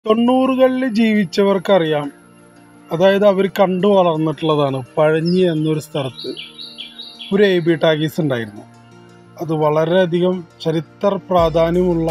തൊണ്ണൂറുകളിൽ ജീവിച്ചവർക്കറിയാം അതായത് അവർ കണ്ടു വളർന്നിട്ടുള്ളതാണ് പഴഞ്ഞി എന്നൊരു സ്ഥലത്ത് ഒരു എ ബി ടാക്കീസ് ഉണ്ടായിരുന്നു അത് വളരെയധികം ചരിത്ര പ്രാധാന്യമുള്ള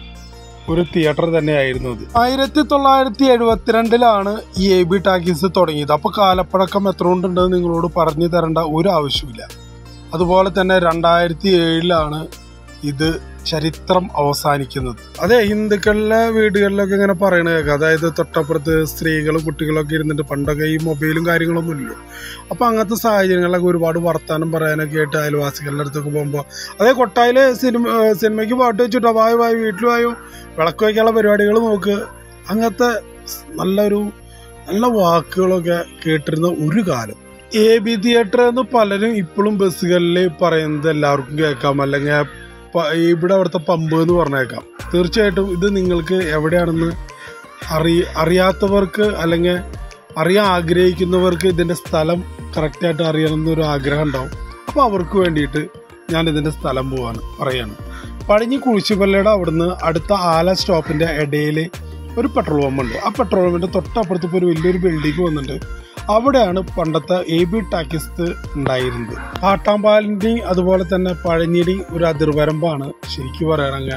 ഒരു തിയേറ്റർ തന്നെയായിരുന്നു അത് ആയിരത്തി തൊള്ളായിരത്തി എഴുപത്തിരണ്ടിലാണ് ഈ എ ബി ടാക്കീസ് തുടങ്ങിയത് അപ്പോൾ കാലപ്പഴക്കം എത്ര കൊണ്ടുണ്ടെന്ന് നിങ്ങളോട് പറഞ്ഞു തരേണ്ട ഒരു ആവശ്യമില്ല അതുപോലെ തന്നെ രണ്ടായിരത്തി ഏഴിലാണ് ഇത് ചരിത്രം അവസാനിക്കുന്നത് അതെ ഹിന്ദുക്കളിലെ വീടുകളിലൊക്കെ ഇങ്ങനെ പറയണ കേൾക്കാം അതായത് തൊട്ടപ്പുറത്ത് സ്ത്രീകളും കുട്ടികളൊക്കെ ഇരുന്നിട്ട് പണ്ടൊക്കെ ഈ മൊബൈലും കാര്യങ്ങളൊന്നും ഇല്ലല്ലോ അപ്പോൾ അങ്ങനത്തെ സാഹചര്യങ്ങളിലൊക്കെ ഒരുപാട് വർത്താനം പറയാനൊക്കെ ആയിട്ട് അയൽവാസികളുടെ അടുത്തൊക്കെ പോകുമ്പോൾ അതേ കൊട്ടായിൽ സിനിമ സിനിമയ്ക്ക് പാട്ട് വെച്ചിട്ടോ വായു വായു വീട്ടിൽ വായു വിളക്ക് വയ്ക്കാനുള്ള പരിപാടികൾ നോക്ക് അങ്ങനത്തെ നല്ലൊരു നല്ല വാക്കുകളൊക്കെ കേട്ടിരുന്ന ഒരു കാലം എ ബി തിയേറ്റർ എന്ന് പലരും ഇപ്പോഴും ബസ്സുകളിൽ പറയുന്നത് എല്ലാവർക്കും കേൾക്കാം അല്ലെങ്കിൽ പ- ഇവിടെ അവിടുത്തെ പമ്പ് എന്ന് പറഞ്ഞേക്കാം തീർച്ചയായിട്ടും ഇത് നിങ്ങൾക്ക് എവിടെയാണെന്ന് അറി അറിയാത്തവർക്ക് അല്ലെങ്കിൽ അറിയാൻ ആഗ്രഹിക്കുന്നവർക്ക് ഇതിൻ്റെ സ്ഥലം കറക്റ്റായിട്ട് അറിയണമെന്നൊരു ആഗ്രഹം ഉണ്ടാവും അപ്പോൾ അവർക്ക് വേണ്ടിയിട്ട് ഞാൻ ഇതിൻ്റെ സ്ഥലം പോവാണ് പറയാണ് പഴഞ്ഞി കുഴിച്ചുപള്ളിയുടെ അവിടുന്ന് അടുത്ത ആല സ്റ്റോപ്പിൻ്റെ ഇടയിൽ ഒരു പെട്രോൾ പമ്പ് ഉണ്ട് ആ പെട്രോൾ പമ്പിൻ്റെ തൊട്ടപ്പുറത്ത് ഇപ്പോൾ ഒരു വലിയൊരു ബിൽഡിംഗ് വന്നിട്ടുണ്ട് അവിടെയാണ് പണ്ടത്തെ എ ബി ടാക്കിസ് ഉണ്ടായിരുന്നത് കാട്ടാമ്പാലിൻ്റെയും അതുപോലെ തന്നെ പഴഞ്ഞിയുടെയും ഒരു അതിർവരമ്പാണ് ശരിക്കും പറയുകയാണെങ്കിൽ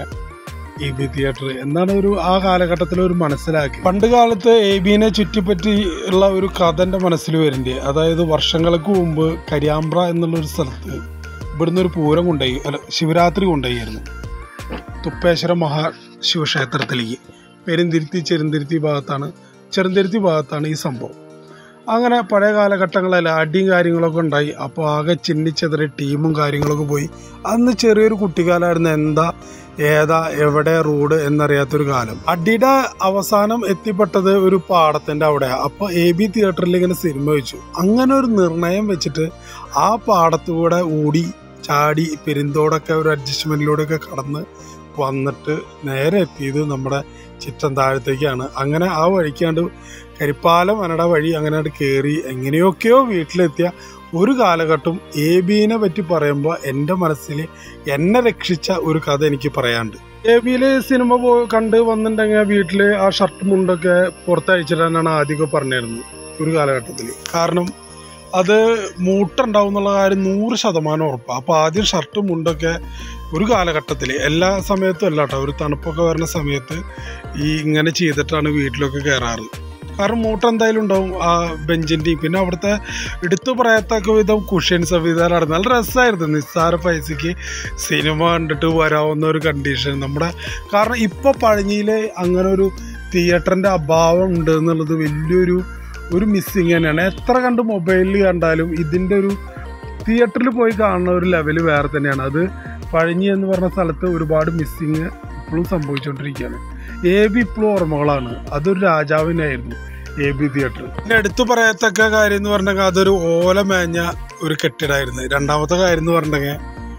എ ബി തിയേറ്റർ എന്നാണ് ഒരു ആ കാലഘട്ടത്തിൽ ഒരു മനസ്സിലാക്കി പണ്ട് കാലത്ത് എ ബിനെ ചുറ്റിപ്പറ്റി ഉള്ള ഒരു കഥ എൻ്റെ മനസ്സിൽ വരുന്നുണ്ട് അതായത് വർഷങ്ങൾക്ക് മുമ്പ് കരിയാമ്പ്ര എന്നുള്ള ഒരു സ്ഥലത്ത് ഇവിടുന്ന് ഒരു പൂരം കൊണ്ടുപോയി അല്ല ശിവരാത്രി കൊണ്ടുപോയിരുന്നു തുപ്പേശ്വര മഹാശിവക്ഷേത്രത്തിലേക്ക് പെരുന്തിരുത്തി ചെരുന്തിരുത്തി ഭാഗത്താണ് ചെറുന്തിരുത്തി ഭാഗത്താണ് ഈ സംഭവം അങ്ങനെ പഴയ കാലഘട്ടങ്ങളിൽ അടിയും കാര്യങ്ങളൊക്കെ ഉണ്ടായി അപ്പോൾ ആകെ ചിന്നിച്ചെതറി ടീമും കാര്യങ്ങളൊക്കെ പോയി അന്ന് ചെറിയൊരു കുട്ടിക്കാലമായിരുന്നു എന്താ ഏതാ എവിടെ റോഡ് എന്നറിയാത്തൊരു കാലം അടിയുടെ അവസാനം എത്തിപ്പെട്ടത് ഒരു പാടത്തിന്റെ അവിടെയാണ് അപ്പോൾ എ ബി തിയേറ്ററിൽ ഇങ്ങനെ സിനിമ വെച്ചു അങ്ങനെ ഒരു നിർണയം വെച്ചിട്ട് ആ പാടത്തൂടെ ഓടി ചാടി പെരുന്തോടൊക്കെ ഒരു അഡ്ജസ്റ്റ്മെന്റിലൂടെയൊക്കെ കടന്ന് വന്നിട്ട് നേരെ എത്തിയത് നമ്മുടെ ചിറ്റം താഴത്തേക്കാണ് അങ്ങനെ ആ വഴിക്കാണ്ട് കരിപ്പാലം അനട വഴി അങ്ങനെ കയറി എങ്ങനെയൊക്കെയോ വീട്ടിലെത്തിയ ഒരു കാലഘട്ടം എ ബിനെ പറ്റി പറയുമ്പോൾ എൻ്റെ മനസ്സിൽ എന്നെ രക്ഷിച്ച ഒരു കഥ എനിക്ക് പറയാനുണ്ട് എ ബിയില് സിനിമ പോ കണ്ട് വന്നിട്ടുണ്ടെങ്കിൽ വീട്ടിൽ ആ ഷർട്ട് മുണ്ടൊക്കെ പുറത്തഴിച്ചിടാനാണ് ആദ്യമൊക്കെ പറഞ്ഞിരുന്നത് ഒരു കാലഘട്ടത്തിൽ കാരണം അത് മൂട്ടുണ്ടാവും എന്നുള്ള കാര്യം നൂറ് ശതമാനം ഉറപ്പാണ് അപ്പോൾ ആദ്യം ഷർട്ടും മുണ്ടൊക്കെ ഒരു കാലഘട്ടത്തിൽ എല്ലാ സമയത്തും അല്ല കേട്ടോ ഒരു തണുപ്പൊക്കെ വരുന്ന സമയത്ത് ഈ ഇങ്ങനെ ചെയ്തിട്ടാണ് വീട്ടിലൊക്കെ കയറാറ് കാരണം മൂട്ട എന്തായാലും ഉണ്ടാവും ആ ബെഞ്ചിൻ്റെയും പിന്നെ അവിടുത്തെ എടുത്തു പറയത്തക്ക വിധം കുഷ്യൻ സംവിധാനമാണ് നല്ല രസമായിരുന്നു നിസ്സാര പൈസയ്ക്ക് സിനിമ കണ്ടിട്ട് വരാവുന്ന ഒരു കണ്ടീഷൻ നമ്മുടെ കാരണം ഇപ്പോൾ പഴഞ്ഞിയിൽ അങ്ങനെ ഒരു തിയേറ്ററിൻ്റെ അഭാവം ഉണ്ട് എന്നുള്ളത് വലിയൊരു ഒരു മിസ്സിങ് തന്നെയാണ് എത്ര കണ്ട് മൊബൈലിൽ കണ്ടാലും ഇതിൻ്റെ ഒരു തിയേറ്ററിൽ പോയി കാണുന്ന ഒരു ലെവൽ വേറെ തന്നെയാണ് അത് പഴഞ്ഞി എന്ന് പറഞ്ഞ സ്ഥലത്ത് ഒരുപാട് മിസ്സിങ് ഇപ്പോഴും സംഭവിച്ചുകൊണ്ടിരിക്കുകയാണ് എ ബി ഇപ്പോഴും ഓർമ്മകളാണ് അതൊരു രാജാവിനായിരുന്നു എ ബി തിയേറ്റർ പിന്നെ എടുത്തു പറയത്തക്ക കാര്യം എന്ന് പറഞ്ഞെങ്കിൽ അതൊരു ഓല മേഞ്ഞ ഒരു കെട്ടിടമായിരുന്നു രണ്ടാമത്തെ കാര്യം എന്ന് പറഞ്ഞെങ്കിൽ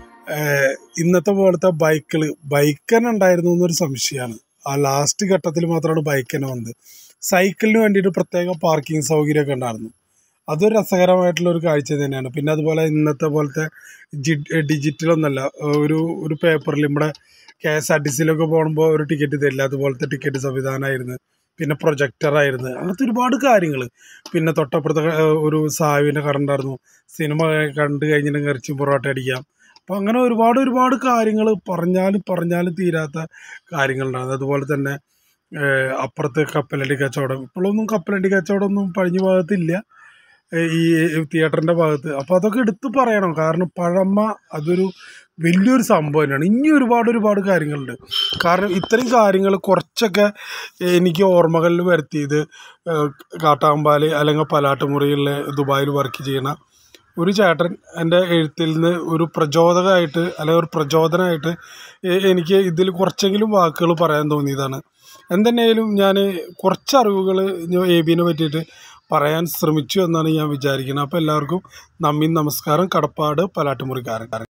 ഏഹ്, ഇന്നത്തെ പോലത്തെ ബൈക്കിൾ ബൈക്ക് തന്നെ ഉണ്ടായിരുന്നു എന്നൊരു സംശയമാണ് ആ ലാസ്റ്റ് ഘട്ടത്തിൽ മാത്രമാണ് ബൈക്ക് തന്നെ വന്നത് സൈക്കിളിന് വേണ്ടിയിട്ട് പ്രത്യേക പാർക്കിംഗ് സൗകര്യമൊക്കെ ഉണ്ടായിരുന്നു അതൊരു രസകരമായിട്ടുള്ള ഒരു കാഴ്ച തന്നെയാണ് പിന്നെ അതുപോലെ ഇന്നത്തെ പോലത്തെ ഡിജിറ്റൽ ഒന്നല്ല ഒരു ഒരു പേപ്പറിൽ നമ്മുടെ കെ എസ് ആർ ടി സിയിലൊക്കെ പോകുമ്പോൾ ഒരു ടിക്കറ്റ് തരില്ല അതുപോലത്തെ ടിക്കറ്റ് സംവിധാനമായിരുന്നു പിന്നെ പ്രൊജക്ടറായിരുന്നു അങ്ങനത്തെ ഒരുപാട് കാര്യങ്ങൾ പിന്നെ തൊട്ടപ്പുറത്തെ ഏഹ്, ഒരു സായുവിൻ്റെ കട ഉണ്ടായിരുന്നു സിനിമ കണ്ടു കഴിഞ്ഞിട്ടുണ്ടെങ്കിൽ ഇറച്ചി പൊറോട്ട അടിക്കാം അപ്പം അങ്ങനെ ഒരുപാട് ഒരുപാട് കാര്യങ്ങൾ പറഞ്ഞാലും പറഞ്ഞാലും തീരാത്ത കാര്യങ്ങളുണ്ടായിരുന്നു അതുപോലെ തന്നെ ഏഹ്, അപ്പുറത്ത് കപ്പലണ്ടി കച്ചവടം ഇപ്പോഴൊന്നും കപ്പലണ്ടി കച്ചവടമൊന്നും പഴഞ്ഞ ഭാഗത്തില്ല ഏഹ്, ഈ തിയേറ്ററിൻ്റെ ഭാഗത്ത് അപ്പോൾ അതൊക്കെ എടുത്തു പറയണം കാരണം പഴമ അതൊരു വലിയൊരു സംഭവം തന്നെയാണ് ഇനി ഒരുപാട് ഒരുപാട് കാര്യങ്ങളുണ്ട് കാരണം ഇത്രയും കാര്യങ്ങൾ കുറച്ചൊക്കെ എനിക്ക് ഓർമ്മകളിൽ വരുത്തിയത് ഏഹ്, കാട്ടാമ്പാല് അല്ലെങ്കിൽ പലാട്ടുമുറിയിലെ ദുബായിൽ വർക്ക് ചെയ്യണ ഒരു ചേട്ടൻ എൻ്റെ എഴുത്തിൽ നിന്ന് ഒരു പ്രചോദകമായിട്ട് അല്ലെങ്കിൽ ഒരു പ്രചോദനമായിട്ട് എ- എനിക്ക് ഇതിൽ കുറച്ചെങ്കിലും വാക്കുകൾ പറയാൻ തോന്നിയതാണ് എന്തെന്നെയായാലും ഞാൻ കുറച്ച് അറിവുകൾ എ ബിനെ പറ്റിയിട്ട് പറയാൻ ശ്രമിച്ചു എന്നാണ് ഞാൻ വിചാരിക്കുന്നത് അപ്പോൾ എല്ലാവർക്കും നന്ദി നമസ്കാരം കടപ്പാട് പലാട്ടുമുറിക്കാരൻ